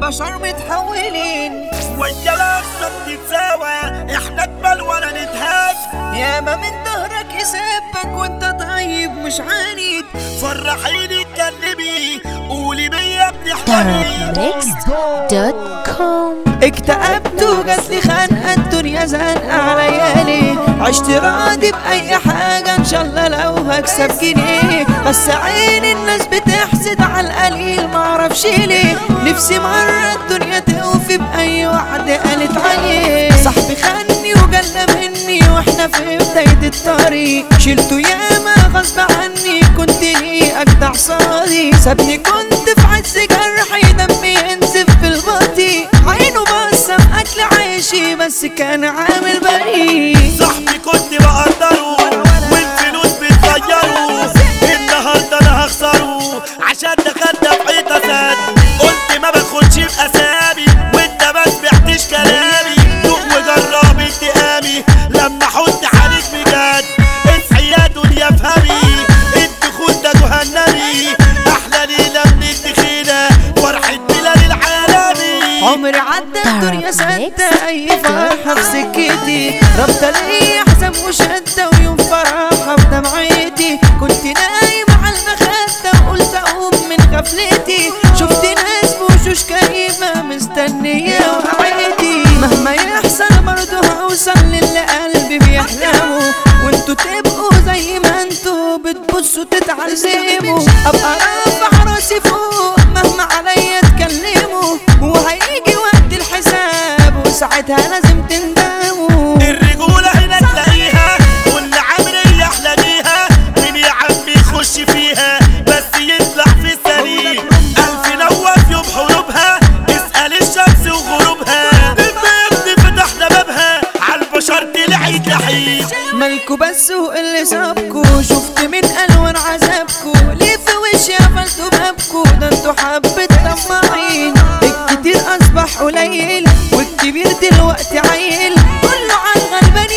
البشر متحولين ويا الاقصى بتتساوى احنا اجمل ولا نتهاف ياما من ظهرك يسبك وانت طيب مش عنيد فرحيني اتكلمي قولي بيا بتحلمي Mixed.com اكتئبت وجات لي خانقه الدنيا زنقه عليا ليه عشت راضي باي حاجه ان شاء الله لو هكسب جنيه بس عين الناس بتحسد على القليل معرفش ليه نفسي مره الدنيا توفي باي واحده قالت عليه صاحبي خاني وجلى مني واحنا في بدايه الطريق شلته ياما غصب عني كنت ليه اجدع صادي سابني كنت في عز جرحي دمي ينزف في البطيء عينه بصم اكل عيشي بس كان عامل بريء صاحبي كنت بقدره والفلوس بتغيره النهارده انا هخسره عشان دخلت في حيطه سد قلت ما باخدش باسامي وانت ما سمعتش كلامي دوق وجرب انتقامي لما احط عليك بجد اصحي يا دنيا افهمي الدخول ده جهنمي احلى ليله من الدخيله فرحه بلال العالمي عمري عدى الدنيا سدة اي فرحة في سكتي ربطة ليا حزام وشدة ويوم فرحة في دمعتي كنت نايم على المخدة وقلت اقوم من غفلتي شفت ناس بوشوش كريمة مستنية وقعتي مهما يحصل برضه هوصل للي قلبي بيحلمه وانتوا تبقوا زي ما انتوا بتبصوا تتعلموا ابقى رافع راسي فوق مهما عليا تكلموا وهيجي وقت الحساب وساعتها لازم تندموا الرجولة هنا تلاقيها واللي عامل احلى بيها مين يا عم يخش فيها بس يطلع في السليم ألف نوف يوم حروبها اسأل الشمس وغروبها المجد فتحنا بابها عالبشر طلعت لحيم مالكوا بس واللي سابكوا شفت من الوان عذابكوا ليه في وشي قفلتوا بابكوا ده انتوا حبة طماعين الكتير اصبح قليل والكبير دلوقتي عيل كله على الغلبان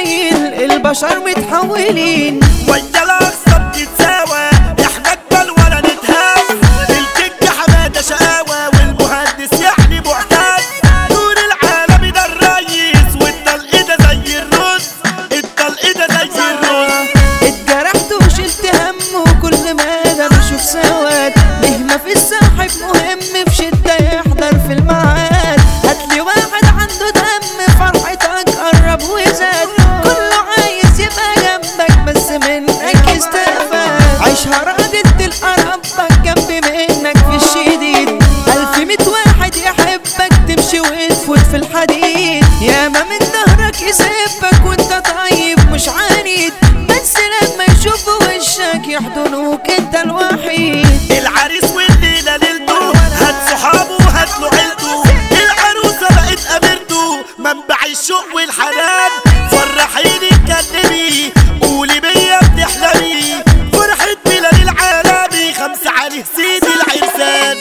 يميل البشر متحولين ويا الاقصى بتتساوى احنا اجمل ولا نتهاف الكيك حماده شقاوه والمهندس يعني معتاد نور العالمي ده الريس والطلق ده زي الرز الطلق ده زي الرز اتجرحت وشلت هم وكل ما ده بشوف سواد مهما في الصاحب مهم في شدة يحضر في الميعاد هاتلي واحد عنده دم فرحتك قرب وزاد كله عايز يبقى جنبك بس منك استفاد عيشها راضي تلقى ربك جنب منك في الشديد ألف ميت واحد يحبك تمشي وتفوت في الحديد ياما من ظهرك يسبك وانت طيب مش عنيد بس لما يشوفوا وشك يحضنوك انت الوحيد العريس والليله ليلته هات صحابه وهات له عيلته العروسه بقت اميرته منبع الشوق والحنان فرحيني اتكلمي قولي بيا بتحلمي فرحه بلال العالمي خمسه عليه سيدي العرسان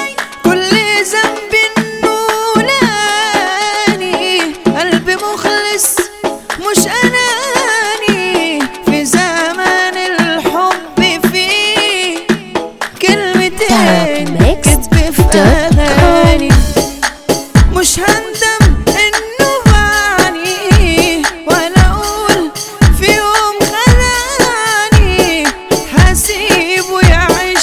كل ذنب نولاني قلب مخلص مش اناني في زمن الحب فيه كلمتين كتب في اغاني مش هندم انه بعني ولا اقول في يوم خلاني هسيبه يعيش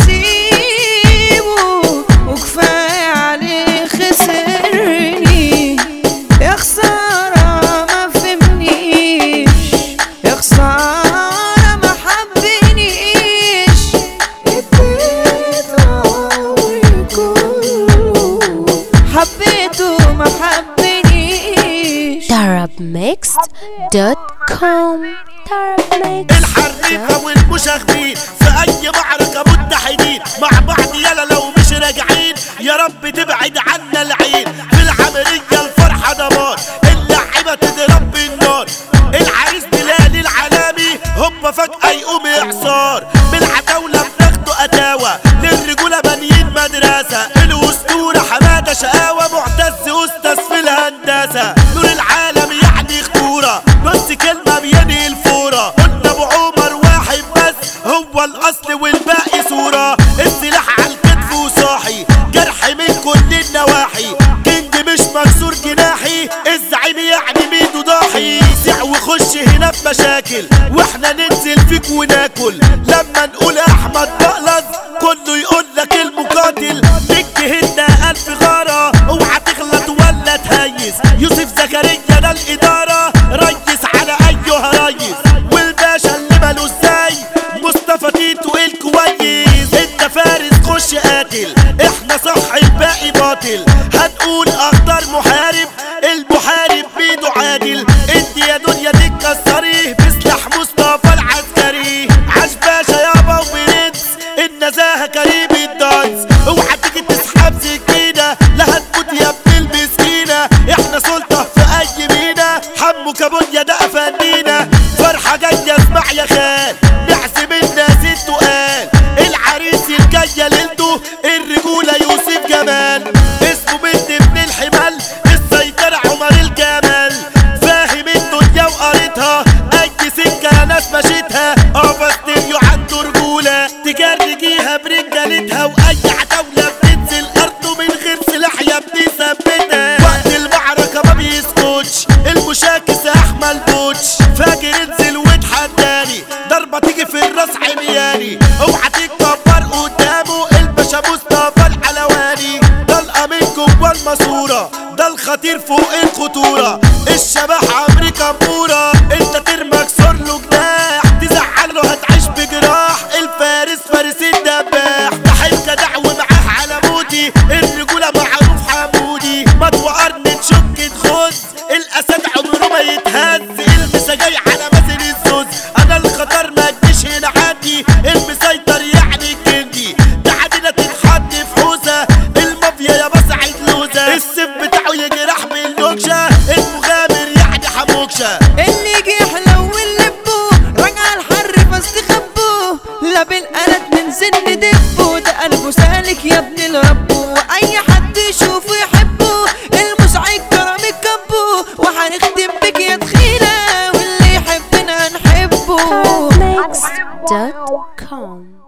نصيبه وكفايه عليه خسرني يا خساره ما فهمنيش يا خساره ما حبنيش اديت عمري كله حبيته ما حبنيش Arabmixed.com Arabmixed الحريفه والمشاغبين في اي معركه متحدين مع بعض يلا لو مش راجعين يا رب تبعد عنا العين في العمليه الفرحه دمار اللعيبه تضرب بالنار العريس بلال العالمي هوبا فجاه يقوم اعصار بالعتاوله بناخده اتاوه للرجوله بانيين مدرسه الاسطوره حماده شقاوه معتز استاذ في الهندسه نور العالم يعني خطوره نص كلمه بينهي الفوره قلنا ابو عمر واحد بس هو الاصل والباقي صوره السلاح لما نقول احمد بقلص كله يقول لك المقاتل نجهدنا الف غاره اوعى تغلط ولا تهيس يوسف زكريا ده الاداره ريس على ايها ريس والباشا اللي ماله ازاي مصطفى تيتو الكويس انت فارس خش قاتل احنا صح الباقي باطل هنقول اخطر محارب المحارب بيده عادل انت يا دنيا تتكسري بسلاح مصطفى العسكري عاش باشا يابا وبرنس النزاهه كريم الدانس اوعى تيجي تسحب سكينه لا هتموت يا ابن المسكينه احنا سلطه في اي مينا حمو كابونيا ده افندينا فرحه جايه اسمع يا خال نحسب الناس التقال العريس الجايه ليلته الرجوله يوسف جمال اسمه بنت ابن الحمال السيطرة عمر الجمال فاهم الدنيا وقريتها اي سكه يا ناس مشيتها اه استديو عنده رجوله تجرجيها برجالتها واي عتاوله بتنزل ارضه من غير سلاح يا ابني ثبتها وقت المعركه ما بيسكتش المشاكس احمل بوتش فاجر انزل واتحداني ضربه تيجي في الراس عمياني اوعى تتكبر قدامه الباشا مصطفى الحلواني طلقه من جوه الماسوره ده الخطير فوق الخطوره الشبح عمري كبوره انت ترمكسر له جناح تزعل له هتعيش بجراح الفارس فارس الدباح بحب جدع ومعاه على موتي الرجوله معروف حمودي مطوى قرن تشك تخز الاسد عمره ما يتهز المسا جاي على مازن الزوز انا الخطر ما تجيش هنا عندي المسيطر يعني الجندي تعادينا تتحط في حوزه المافيا يا بسعد لوزه السيف بتاعه يجرح باللوكشه المغامر يعني حموكشه اللي يجي يحلو ونلبه رجع الحر فاستخبوه لا بالقلد ننزل ندبه ده قلبه سالك يا ابن الرب واي حد يشوفه يحبه المسعد كرم الكبو وهنختم بك يا تخينه واللي يحبنا نحبه Therapmix.com